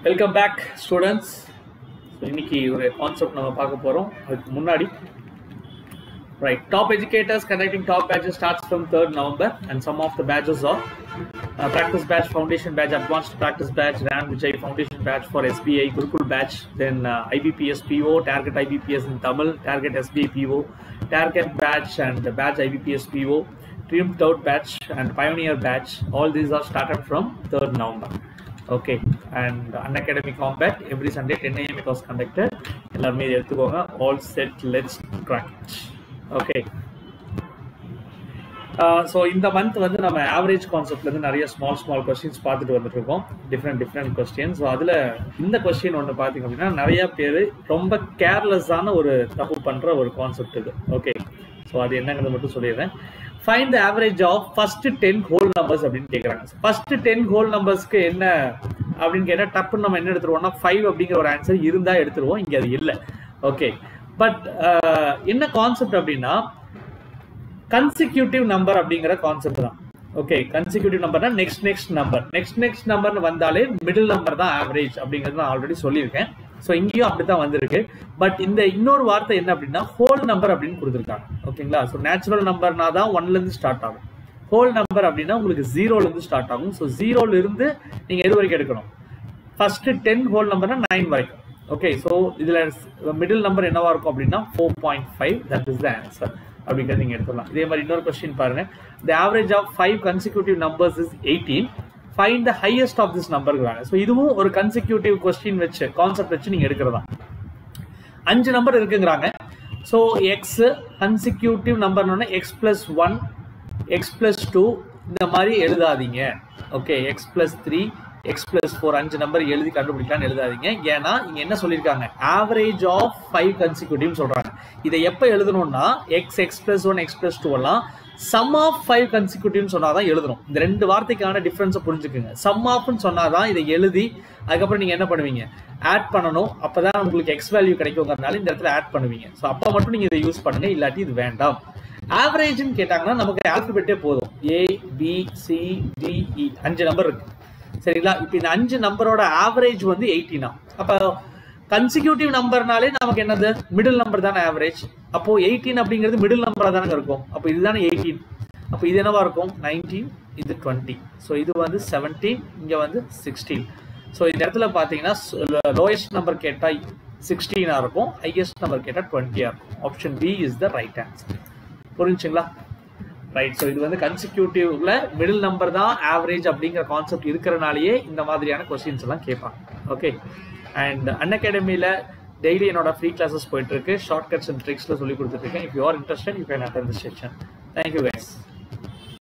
Welcome back students இன்னைக்கு ஒரு concept நம்ம பார்க்க போகிறோம் அதுக்கு முன்னாடி right top educators conducting top batches starts from third November and some of the batches are practice batch, foundation batch, advanced practice batch, RAN Vijay foundation batch for SBI, Gurukul batch, then uh, IBPS PO, target IBPS in Tamil, target SBI PO, target batch and batch IBPS PO, Triumph Tout batch and Pioneer batch. All these are started from 3rd November. Okay, and Unacademy Combat every Sunday 10 a.m. it was conducted. எல்லாருமே இதை எடுத்துக்கோங்க all set let's crack it. Okay. So இந்த month வந்து நம்ம average கான்செப்ட்லேருந்து நிறைய small small questions பார்த்துட்டு வந்துட்டு இருக்கோம் டிஃப்ரெண்ட் டிஃப்ரெண்ட் கொஸ்டின் ஸோ அதில் இந்த கொஸ்டின் ஒன்று பார்த்தீங்க அப்படின்னா நிறைய பேர் ரொம்ப கேர்லெஸ்ஸான ஒரு தப்பு பண்ணுற ஒரு கான்செப்ட் இது ஓகே ஸோ அது என்னங்கிறது மட்டும் சொல்லிடுறேன் find the average of first ten whole numbers அப்படின்னு கேட்குறாங்க ஃபர்ஸ்ட் டென் ஹோல் நம்பர்ஸ்க்கு என்ன அப்படின்னு கேட்டால் டப்புன்னு நம்ம என்ன எடுத்துருவோம்னா ஃபைவ் அப்படிங்கிற ஒரு ஆன்சர் இருந்தால் எடுத்துருவோம் இங்கே அது இல்லை ஓகே பட் என்ன கான்செப்ட் அப்படின்னா கன்சிக்யூட்டிவ் நம்பர் அப்படிங்கிற கான்செப்ட் தான் ஓகே கன்சிக்யூட்டிவ் நம்பர்னா next next number next next நம்பர்னு வந்தாலே மிடில் நம்பர் தான் ஆவரேஜ் அப்படிங்கிறது நான் ஆல்ரெடி சொல்லியிருக்கேன் ஸோ இங்கேயும் அப்படி தான் வந்திருக்கு பட் இந்த இன்னொரு வார்த்தை என்ன அப்படின்னா ஹோல் நம்பர் அப்படின்னு கொடுத்துருக்காங்க ஓகேங்களா ஸோ நேச்சுரல் நம்பர்னா தான் ஒன்லேருந்து ஸ்டார்ட் ஆகும் ஹோல் நம்பர் அப்படின்னா உங்களுக்கு ஜீரோலேருந்து ஸ்டார்ட் ஆகும் ஸோ ஜீரோலேருந்து நீங்கள் எது வரைக்கும் எடுக்கணும் ஃபர்ஸ்ட் டென் ஹோல் நம்பர்னா நைன் வரைக்கும் ஓகே ஸோ இதில் மிடில் நம்பர் என்னவா இருக்கும் அப்படின்னா four point five that is the answer அப்படிங்கிறது நீங்கள் எடுத்துடலாம் இதே மாதிரி இன்னொரு கொஸ்டின் பாருங்க the average of five consecutive numbers is eighteen find the highest of this நம்பருங்கிறாங்க ஸோ இதுவும் ஒரு கன்சிக்யூட்டிவ் கொஸ்டின் வச்சு கான்செப்ட் வச்சு நீங்கள் எடுக்கிறதா அஞ்சு நம்பர் இருக்குங்கிறாங்க ஸோ எக்ஸ் கன்சிக்யூட்டிவ் நம்பர்னு x plus one x plus two இந்த மாதிரி எழுதாதீங்க okay x plus three x plus four அஞ்சு நம்பர் எழுதி கண்டுபிடிக்கலாம்னு எழுதாதீங்க ஏன்னா இங்க என்ன சொல்லியிருக்காங்க ஆவரேஜ் ஆஃப் ஃபைவ் கன்சிக்யூட்டிவ் சொல்றாங்க இதை எப்போ எழுதணும்னா x x plus one x plus two எல்லாம் சம் ஆஃப் ஃபைவ் கன்சிக்யூட்டிவ் சொன்னாதான் எழுதணும் இந்த ரெண்டு வார்த்தைக்கான டிஃபரன்ஸை புரிஞ்சுக்குங்க சம் ஆஃப்னு சொன்னாதான் இதை எழுதி அதுக்கப்புறம் நீங்க என்ன பண்ணுவீங்க ஆட் பண்ணணும் அப்பதான் உங்களுக்கு எக்ஸ் வேல்யூ கிடைக்குங்கிறதுனால இந்த இடத்துல ஆட் பண்ணுவீங்க ஸோ அப்போ மட்டும் நீங்க இதை யூஸ் பண்ணுங்க இல்லாட்டி இது வேண்டாம் ஆவரேஜ்னு கேட்டாங்கன்னா நமக்கு ஆல்பபெட்டே போதும் A B C D E அஞ்சு நம்பர் இருக்கு சரிங்களா இப்போ இந்த அஞ்சு நம்பரோட ஆவரேஜ் வந்து எயிட்டினா அப்போ கன்சிக்யூட்டிவ் நம்பர்னாலே நமக்கு என்னது மிடில் நம்பர் தானே ஆவரேஜ் அப்போ எயிட்டீன் அப்படிங்கிறது மிடில் நம்பராக தானே இருக்கும் அப்போ இதுதானே எயிட்டீன் அப்போ இது என்னவா இருக்கும் நைன்டீன் இது டுவெண்ட்டி ஸோ இது வந்து செவன்டீன் இங்கே வந்து சிக்ஸ்டீன் ஸோ இந்த இடத்துல பார்த்தீங்கன்னா லோயஸ்ட் நம்பர் கேட்டால் சிக்ஸ்டீனாக இருக்கும் ஹையஸ்ட் நம்பர் கேட்டால் டுவெண்ட்டியாக இருக்கும் option B is the right answer புரிஞ்சுங்களா ரைட் ஸோ இது வந்து கன்சிக்யூட்டிவ்ல மிடில் நம்பர் தான் ஆவரேஜ் அப்படிங்கிற கான்செப்ட் இருக்கிறனாலேயே இந்த மாதிரியான கொஸ்டின்ஸ் எல்லாம் கேட்பாங்க ஓகே அண்ட் அன் அகாடமியில் டெய்லி என்னோட ஃப்ரீ கிளாஸஸ் போயிட்டு இருக்கு ஷார்ட் கட்ஸ் அண்ட் ட்ரிக்ஸ்ல சொல்லி கொடுத்துட்டு இருக்கேன் if you are interested you can attend the section thank you guys